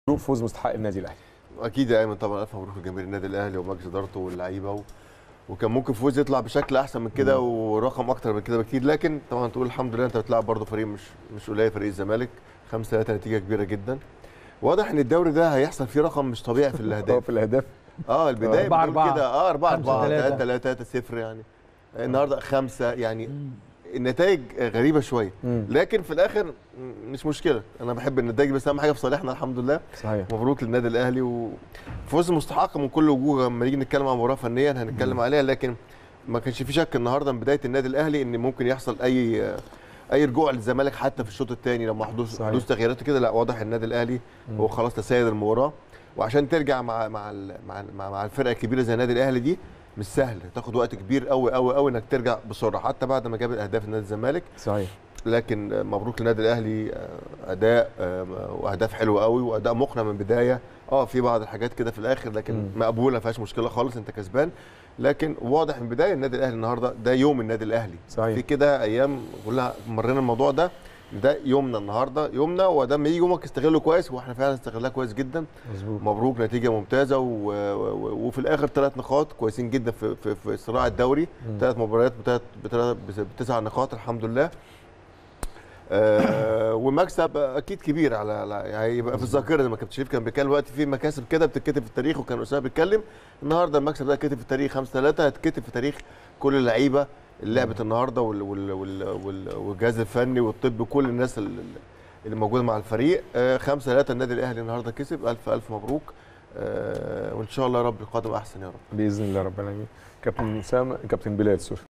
فوز مستحق النادي الاهلي اكيد يا ايمن طبعا الف مبروك لجماهير النادي الاهلي ومجلس ادارته واللعيبه و... وكان ممكن فوز يطلع بشكل احسن من كده ورقم اكتر من كده بكتير لكن طبعا تقول الحمد لله انت بتلعب برضه فريق مش مش قليل فريق الزمالك 5 3 نتيجه كبيره جدا واضح ان الدوري ده هيحصل فيه رقم مش طبيعي في الاهداف في الاهداف اه البدايه أربعة بتقول أربعة. كده اه 4 خمسة 4 تلاتة. 3 3 0 يعني النهارده 5 يعني النتائج غريبه شويه مم. لكن في الاخر مش مشكله انا بحب النتائج بس اهم حاجه في صالحنا الحمد لله صحيح مبروك للنادي الاهلي وفوز مستحق من كل وجوه لما نيجي نتكلم عن مباراه فنيا هنتكلم عليها لكن ما كانش في شك النهارده من بدايه النادي الاهلي ان ممكن يحصل اي اي رجوع للزمالك حتى في الشوط الثاني لما حدوث صحيح. حدوث تغييرات كده لا واضح النادي الاهلي هو خلاص تسيد المباراه وعشان ترجع مع مع ال- مع ال- مع, مع الفرقه الكبيره زي النادي الاهلي دي مش سهل تاخد وقت كبير قوي قوي قوي انك ترجع بسرعه حتى بعد ما جاب الاهداف النادي الزمالك صحيح لكن مبروك للنادي الاهلي آه، اداء آه، واهداف حلوه قوي واداء مقنع من بدايه اه في بعض الحاجات كده في الاخر لكن مم. مقبوله ما فيهاش مشكله خالص انت كسبان لكن واضح من بدايه النادي الاهلي النهارده ده يوم النادي الاهلي صحيح. في كده ايام كلها مرينا الموضوع ده ده يومنا النهارده يومنا وده لما يجي يومك استغله كويس واحنا فعلا استغلناه كويس جدا مظبوط مبروك نتيجه ممتازه و... و... وفي الاخر ثلاث نقاط كويسين جدا في في, في صراع الدوري مم. ثلاث مباريات بتلات بتلات بتسع نقاط الحمد لله آه ومكسب اكيد كبير على على- يعني يبقى في الذاكره زي ما كابتن شريف كان بيتكلم دلوقتي في مكاسب كده بتتكتب في التاريخ وكان اسامه بيتكلم النهارده المكسب ده اتكتب في التاريخ 5 3 هتكتب في تاريخ كل اللعيبه اللي لعبت النهارده وال وال وال وال والجهاز الفني والطب كل الناس اللي, اللي موجوده مع الفريق 5 3 النادي الاهلي النهارده كسب الف الف مبروك آه وان شاء الله يا رب القادم احسن يا رب باذن الله ربنا يعين كابتن اسامه كابتن بلال سوري